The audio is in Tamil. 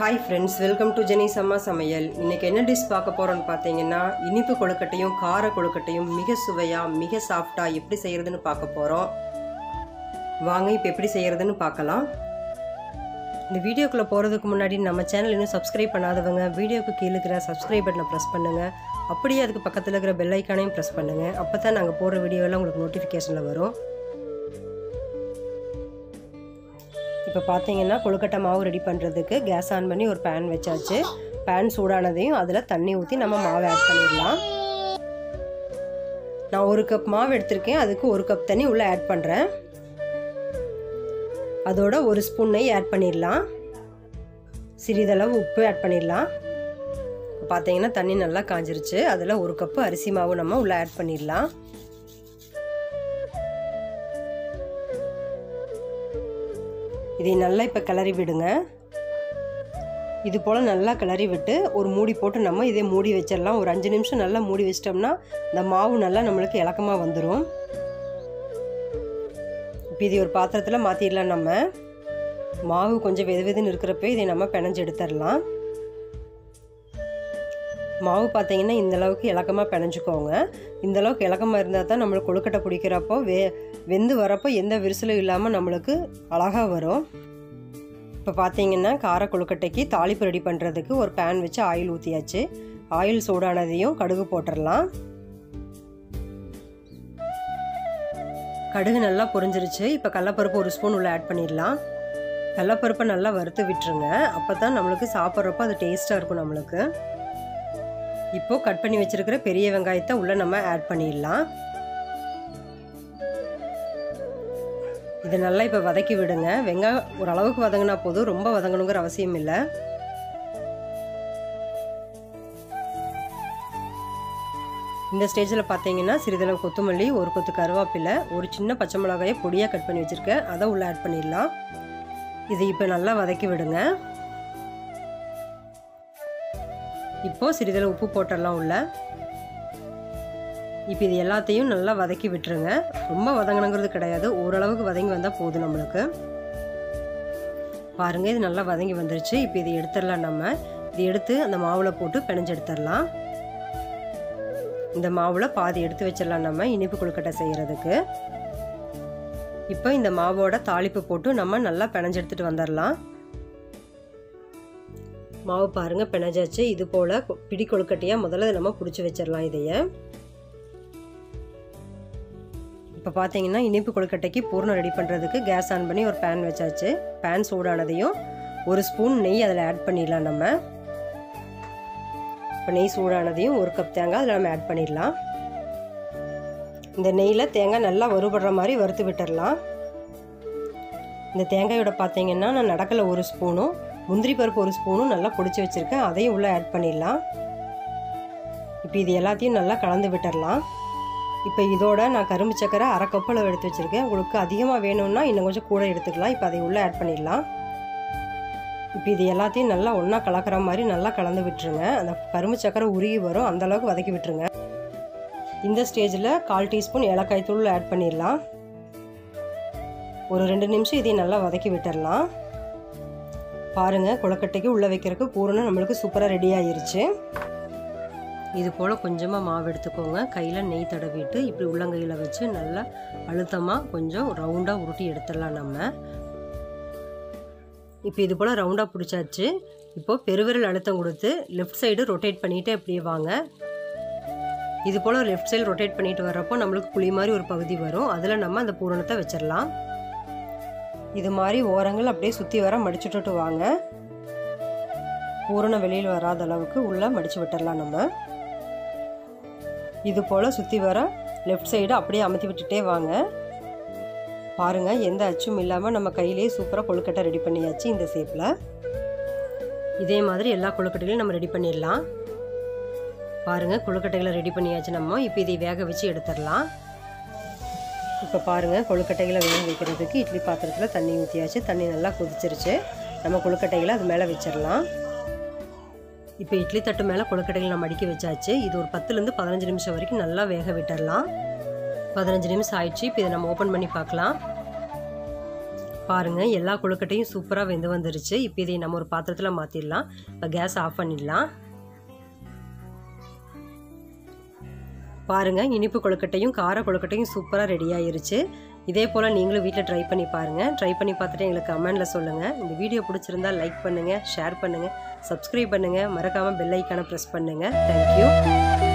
hi friends welcome to Jeni அம்மா சமையல் இன்னைக்கு என்ன டிஷ் பார்க்க போகிறோன்னு பார்த்தீங்கன்னா இனிப்பு கொழுக்கட்டையும் கார கொழுக்கட்டையும் மிக சுவையாக மிக சாஃப்டாக எப்படி செய்கிறதுன்னு பார்க்க போகிறோம் வாங்க இப்போ எப்படி செய்கிறதுன்னு பார்க்கலாம் இந்த வீடியோக்குள்ளே போகிறதுக்கு முன்னாடி நம்ம சேனல் இன்னும் சப்ஸ்கிரைப் பண்ணாதவங்க வீடியோக்கு கீழே இருக்கிற சப்ஸ்கிரைப் பட்டனை ப்ரெஸ் பண்ணுங்கள் அப்படியே அதுக்கு பக்கத்தில் இருக்கிற பெல் ஐக்கானையும் ப்ரெஸ் பண்ணுங்கள் அப்போ தான் நாங்கள் போடுற வீடியோலாம் உங்களுக்கு நோட்டிஃபிகேஷனில் வரும் இப்போ பார்த்தீங்கன்னா கொழுக்கட்டை மாவு ரெடி பண்ணுறதுக்கு கேஸ் ஆன் பண்ணி ஒரு பேன் வச்சாச்சு பேன் சூடானதையும் அதில் தண்ணி ஊற்றி நம்ம மாவு ஆட் பண்ணிடலாம் நான் ஒரு கப் மாவு எடுத்திருக்கேன் அதுக்கு ஒரு கப் தண்ணி உள்ளே ஆட் பண்ணுறேன் அதோட ஒரு ஸ்பூன் நெய் ஆட் பண்ணிடலாம் சிறிதளவு உப்பு ஆட் பண்ணிடலாம் பார்த்தீங்கன்னா தண்ணி நல்லா காஞ்சிருச்சு அதில் ஒரு கப்பு அரிசி மாவு நம்ம உள்ளே ஆட் பண்ணிடலாம் இதை நல்லா இப்போ கிளறி விடுங்க இது போல் நல்லா கிளறி விட்டு ஒரு மூடி போட்டு நம்ம இதே மூடி வச்சிடலாம் ஒரு அஞ்சு நிமிஷம் நல்லா மூடி வச்சிட்டோம்னா இந்த மாவு நல்லா நம்மளுக்கு இலக்கமாக வந்துடும் இப்போ இது ஒரு பாத்திரத்தில் மாற்றிடலாம் நம்ம மாவு கொஞ்சம் வெது வெதுன்னு இருக்கிறப்ப இதை நம்ம பிணைஞ்சு எடுத்துடலாம் மாவு பார்த்தீங்கன்னா இந்த அளவுக்கு இலக்கமாக பிணைஞ்சுக்கோங்க இந்த அளவுக்கு இலக்கமாக இருந்தால் தான் நம்மளுக்கு கொழுக்கட்டை பிடிக்கிறப்போ வே வெந்து வரப்போ எந்த விரிசலும் இல்லாமல் நம்மளுக்கு அழகாக வரும் இப்போ பார்த்தீங்கன்னா கார கொழுக்கட்டைக்கு தாளிப்பு ரெடி பண்ணுறதுக்கு ஒரு பேன் வச்சு ஆயில் ஊற்றியாச்சு ஆயில் சூடானதையும் கடுகு போட்டுடலாம் கடுகு நல்லா பொரிஞ்சிருச்சு இப்போ கடலப்பருப்பு ஒரு ஸ்பூன் உள்ள ஆட் பண்ணிடலாம் கடலப்பருப்பை நல்லா வறுத்து விட்டுருங்க அப்போ தான் நம்மளுக்கு சாப்பிட்றப்போ அது டேஸ்ட்டாக இருக்கும் நம்மளுக்கு இப்போது கட் பண்ணி வச்சுருக்கிற பெரிய வெங்காயத்தை உள்ளே நம்ம ஆட் பண்ணிடலாம் இதை நல்லா இப்போ வதக்கி விடுங்க வெங்காயம் ஓரளவுக்கு வதங்கினா போதும் ரொம்ப வதங்கணுங்கிற அவசியம் இல்லை இந்த ஸ்டேஜில் பார்த்தீங்கன்னா சிறிதளவு கொத்தமல்லி ஒரு கொத்து கருவேப்பிலை ஒரு சின்ன பச்சை மிளகாயை பொடியாக கட் பண்ணி வச்சுருக்கேன் அதை உள்ளே ஆட் பண்ணிடலாம் இதை இப்போ நல்லா வதக்கி விடுங்க இப்போது சிறிதளவு உப்பு போட்டுடலாம் உள்ள இப்போ இது எல்லாத்தையும் நல்லா வதக்கி விட்டுருங்க ரொம்ப வதங்கணுங்கிறது கிடையாது ஓரளவுக்கு வதங்கி வந்தால் போதும் நம்மளுக்கு பாருங்கள் இது நல்லா வதங்கி வந்துருச்சு இப்போ இதை எடுத்துடலாம் நம்ம இது எடுத்து அந்த மாவில் போட்டு பிணைஞ்சு எடுத்துடலாம் இந்த மாவில் பாதி எடுத்து வச்சிடலாம் நம்ம இனிப்பு கொழுக்கட்டை செய்கிறதுக்கு இப்போ இந்த மாவோட தாளிப்பு போட்டு நம்ம நல்லா பிணைஞ்சு எடுத்துகிட்டு வந்துடலாம் மாவு பாருங்கள் பிணைஞ்சாச்சு இது போல் பிடி கொழுக்கட்டையாக முதல்ல நம்ம பிடிச்சி வச்சிடலாம் இதைய இப்போ பார்த்தீங்கன்னா இனிப்பு கொழுக்கட்டைக்கு பூர்ணம் ரெடி பண்ணுறதுக்கு கேஸ் ஆன் பண்ணி ஒரு பேன் வச்சாச்சு பேன் சூடானதையும் ஒரு ஸ்பூன் நெய் அதில் ஆட் பண்ணிடலாம் நம்ம இப்போ நெய் சூடானதையும் ஒரு கப் தேங்காய் அதில் நம்ம ஆட் பண்ணிடலாம் இந்த நெய்யில் தேங்காய் நல்லா வறுபடுற மாதிரி வறுத்து விட்டுடலாம் இந்த தேங்காயோட பார்த்தீங்கன்னா நான் நடக்கலை ஒரு ஸ்பூனும் முந்திரி பருப்பு ஒரு ஸ்பூனும் நல்லா பொடிச்சு வச்சுருக்கேன் அதையும் உள்ளே ஆட் பண்ணிடலாம் இப்போ இது எல்லாத்தையும் நல்லா கலந்து விட்டுடலாம் இப்போ இதோட நான் கரும்பு சக்கரை அரை கப்பில் எடுத்து வச்சுருக்கேன் உங்களுக்கு அதிகமாக வேணும்னா இன்னும் கொஞ்சம் கூட எடுத்துக்கலாம் இப்போ அதை உள்ளே ஆட் பண்ணிடலாம் இப்போ இது எல்லாத்தையும் நல்லா ஒன்றா கலக்கிற மாதிரி நல்லா கலந்து விட்டுருங்க அந்த கரும்பு சக்கரை உருகி வரும் அந்தளவுக்கு வதக்கி விட்டுருங்க இந்த ஸ்டேஜில் கால் டீஸ்பூன் ஏலக்காய் தூள் ஆட் பண்ணிடலாம் ஒரு ரெண்டு நிமிஷம் இதையும் நல்லா வதக்கி விட்டுடலாம் பாருங்கள் கொழுக்கட்டைக்கு உள்ளே வைக்கிறதுக்கு பூரணம் நம்மளுக்கு சூப்பராக ரெடி ஆயிருச்சு இது போல் கொஞ்சமாக மாவு எடுத்துக்கோங்க கையில் நெய் தடவிட்டு இப்படி உள்ளங்கையில் வச்சு நல்லா அழுத்தமாக கொஞ்சம் ரவுண்டாக உருட்டி எடுத்துடலாம் நம்ம இப்போ இது போல் ரவுண்டாக பிடிச்சாச்சு இப்போது பெருவிரல் அழுத்தம் கொடுத்து லெஃப்ட் சைடு ரொட்டேட் பண்ணிகிட்டே அப்படியே வாங்க இது போல் லெஃப்ட் சைடு ரொட்டேட் பண்ணிட்டு வர்றப்போ நம்மளுக்கு குழி மாதிரி ஒரு பகுதி வரும் அதில் நம்ம அந்த பூரணத்தை வச்சிடலாம் இது மாதிரி ஓரங்கள் அப்படியே சுற்றி வர மடிச்சுட்டு வாங்க பூரணம் வெளியில் வராத அளவுக்கு உள்ளே மடித்து விட்டுடலாம் நம்ம இது போல் சுற்றி வர லெஃப்ட் சைடு அப்படியே அமுத்தி விட்டுட்டே வாங்க பாருங்கள் எந்த அச்சும் இல்லாமல் நம்ம கையிலேயே சூப்பராக கொழுக்கட்டை ரெடி பண்ணியாச்சு இந்த ஷேப்பில் இதே மாதிரி எல்லா கொழுக்கட்டைகளையும் நம்ம ரெடி பண்ணிடலாம் பாருங்கள் கொழுக்கட்டைகளை ரெடி பண்ணியாச்சு நம்ம இப்போ இதை வேக வச்சு எடுத்துடலாம் இப்போ பாருங்கள் கொழுக்கட்டைகளை வேக வைக்கிறதுக்கு இட்லி பாத்திரத்தில் தண்ணி ஊற்றியாச்சு தண்ணி நல்லா கொதிச்சிருச்சு நம்ம கொழுக்கட்டைகளை அது மேலே வச்சிடலாம் இப்போ இட்லி தட்டு மேலே கொழுக்கட்டைகள் நம்ம அடுக்கி வச்சாச்சு இது ஒரு பத்துலேருந்து பதினஞ்சு நிமிஷம் வரைக்கும் நல்லா வேக விட்டுடலாம் பதினஞ்சு நிமிஷம் ஆயிடுச்சு இப்போ இதை நம்ம ஓப்பன் பண்ணி பார்க்கலாம் பாருங்கள் எல்லா கொழுக்கட்டையும் சூப்பராக வெந்து வந்துருச்சு இப்போ இதை நம்ம ஒரு பாத்திரத்தில் மாற்றிடலாம் இப்போ கேஸ் ஆஃப் பண்ணிடலாம் பாருங்கள் இனிப்பு கொழுக்கட்டையும் கார கொழுக்கட்டையும் சூப்பராக ரெடி ஆயிருச்சு இதே போல் நீங்களும் வீட்டில் ட்ரை பண்ணி பாருங்கள் ட்ரை பண்ணி பார்த்துட்டு எங்களுக்கு கமெண்டில் சொல்லுங்கள் இந்த வீடியோ பிடிச்சிருந்தா லைக் பண்ணுங்கள் ஷேர் பண்ணுங்கள் சப்ஸ்கிரைப் பண்ணுங்கள் மறக்காமல் பெல் ஐக்கானை ப்ரெஸ் பண்ணுங்கள் தேங்க்யூ